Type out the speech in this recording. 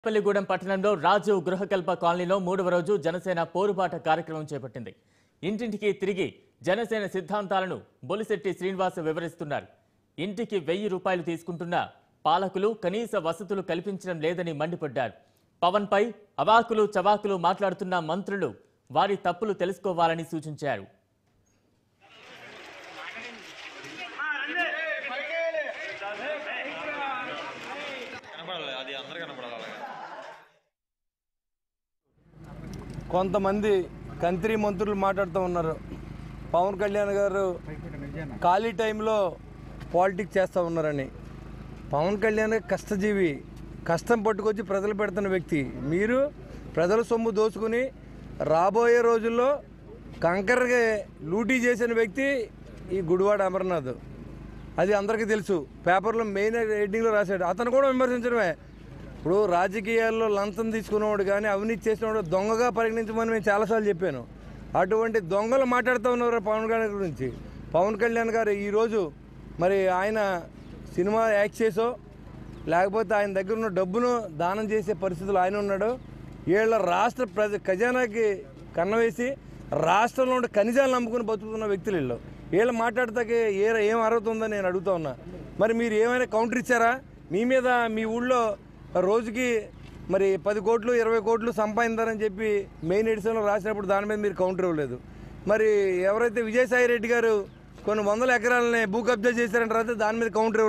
పల్లిగూడెం పట్టణంలో రాజు గృహకల్ప కాలనీలో మూడవ రోజు జనసేన పోరుబాట కార్యక్రమం చేపట్టింది ఇంటింటికి తిరిగి జనసేన సిద్ధాంతాలను బొలిశెట్టి శ్రీనివాస్ వివరిస్తున్నారు ఇంటికి వెయ్యి రూపాయలు తీసుకుంటున్న పాలకులు కనీస వసతులు కల్పించడం లేదని మండిపడ్డారు పవన్పై అవాకులు చవాకులు మాట్లాడుతున్న మంత్రులు వారి తప్పులు తెలుసుకోవాలని సూచించారు కనపడాలి అది అందరు కనపడాలి అలాగా కొంతమంది కంత్రి మంత్రులు మాట్లాడుతూ ఉన్నారు పవన్ కళ్యాణ్ గారు ఖాళీ టైంలో పాలిటిక్స్ చేస్తూ ఉన్నారని పవన్ కళ్యాణ్ కష్టజీవి కష్టం పట్టుకొచ్చి ప్రజలు పెడుతున్న వ్యక్తి మీరు ప్రజల సొమ్ము దోచుకుని రాబోయే రోజుల్లో కంకరగా లూటీ చేసిన వ్యక్తి ఈ గుడివాడ అమర్నాథ్ అది అందరికీ తెలుసు పేపర్లో మెయిన్ హెడ్డింగ్లో రాశాడు అతను కూడా విమర్శించడమే ఇప్పుడు రాజకీయాల్లో లంచం తీసుకున్నవాడు కానీ అవినీతి చేసినవాడు దొంగగా పరిగణించమని నేను చాలాసార్లు చెప్పాను అటువంటి దొంగలు మాట్లాడుతూ ఉన్నారు పవన్ కళ్యాణ్ గురించి పవన్ కళ్యాణ్ గారు ఈరోజు మరి ఆయన సినిమా యాక్ట్ చేసో లేకపోతే ఆయన దగ్గర ఉన్న డబ్బును దానం చేసే పరిస్థితులు ఆయన ఉన్నాడు వీళ్ళ రాష్ట్ర ప్రజ ఖజానాకి కన్నవేసి రాష్ట్రంలో ఉండే ఖనిజాలు నమ్ముకుని బతుకుతున్న వ్యక్తులు వీళ్ళు వీళ్ళు మాట్లాడతాకే ఏ ఏం అర్హత ఉందని నేను అడుగుతా ఉన్నా మరి మీరు ఏమైనా కౌంటర్ ఇచ్చారా మీ మీద మీ ఊళ్ళో రోజుకి మరి పది కోట్లు ఇరవై కోట్లు సంపాదించారని చెప్పి మెయిన్ ఎడిషన్లో రాసినప్పుడు దాని మీద మీరు కౌంటర్ ఇవ్వలేదు మరి ఎవరైతే విజయసాయి రెడ్డి గారు కొన్ని వందల ఎకరాలని భూ కబ్జా చేశారని రాస్తే దాని మీద కౌంటర్ ఇవ్వలేదు